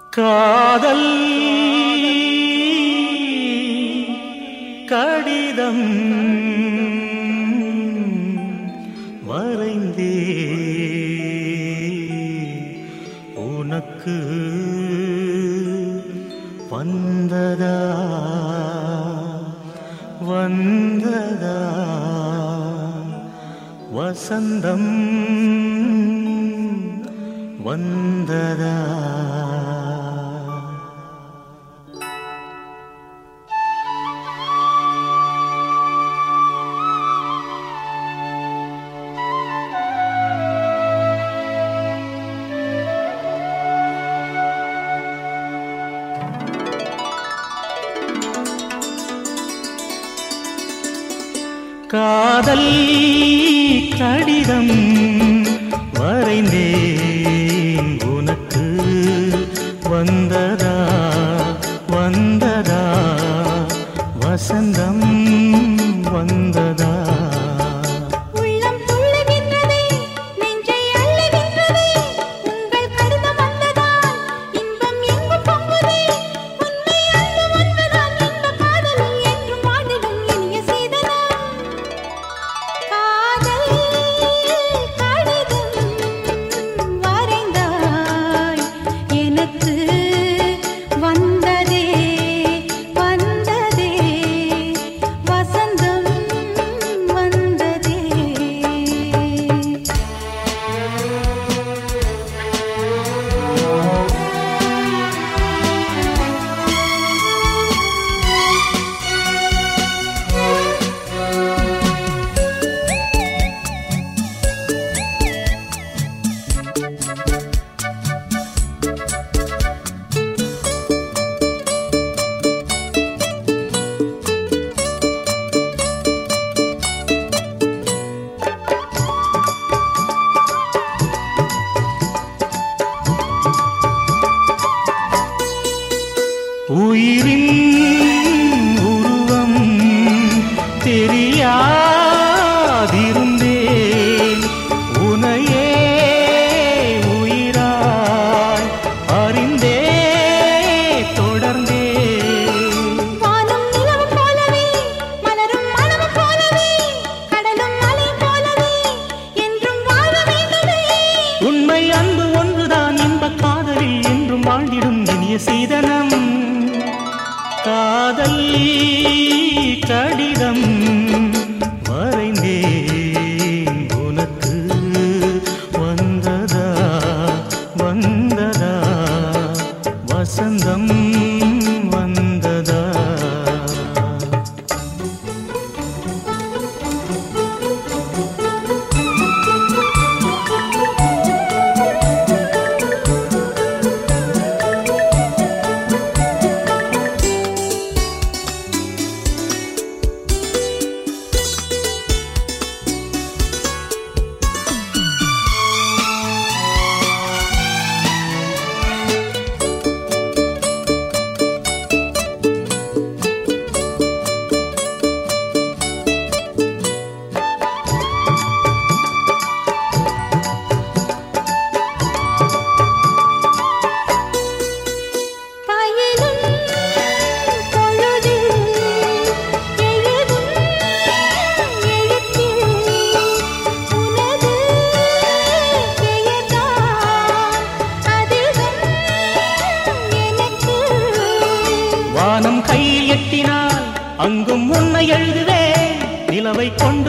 காதல் கடிதம் வரைந்தே உனக்கு வந்ததா வந்ததா வசந்தம் வந்ததா காதல் கடிதம் வரைந்தேன் உனக்கு வந்ததா வந்ததா வசந்தம் வந்ததா உள்ளம் துள்ளுகின்றதே நெஞ்சை அள்ளுகின்றதே உங்கள் கடிதம் வந்ததால் இன்பம் எங்கும் பொங்குதே உன்னை அன்பு வந்ததால் இந்த காதலில் என்றும் வாழிடும் இனிய சீதனம் காதல் கடிதம் வரைந்தாய் எனக்கு வந்ததே வந்ததே வசந்தம் வந்ததே உயிரின் உருவம் தெரியாதிருந்தேன் உனையே உயிராய் அறிந்தே தொடர்ந்தே வானம் நிலவும் போலவே மலரும் மனமும் போலவே கடலும் மலை போலவே என்றும் வாழ வேண்டுமே உண்மை அன்பு ஒன்றுதான் இன்பக் காதலில் என்றும் வாழ்ந்திடும் இனிய சீதனம் காதல் கடிதம் வரைந்தேன் உனக்கு வந்ததா வந்ததா வசந்தம் வந்ததா பயிலும் பொழுதில் எழுதும் எழுத்தில் உனது பெயர்தான் அதிகம் எனக்கு வானம் கையில் எட்டினால் அங்கும் உன்னை எழுதுவேன் நிலவை கொண்டு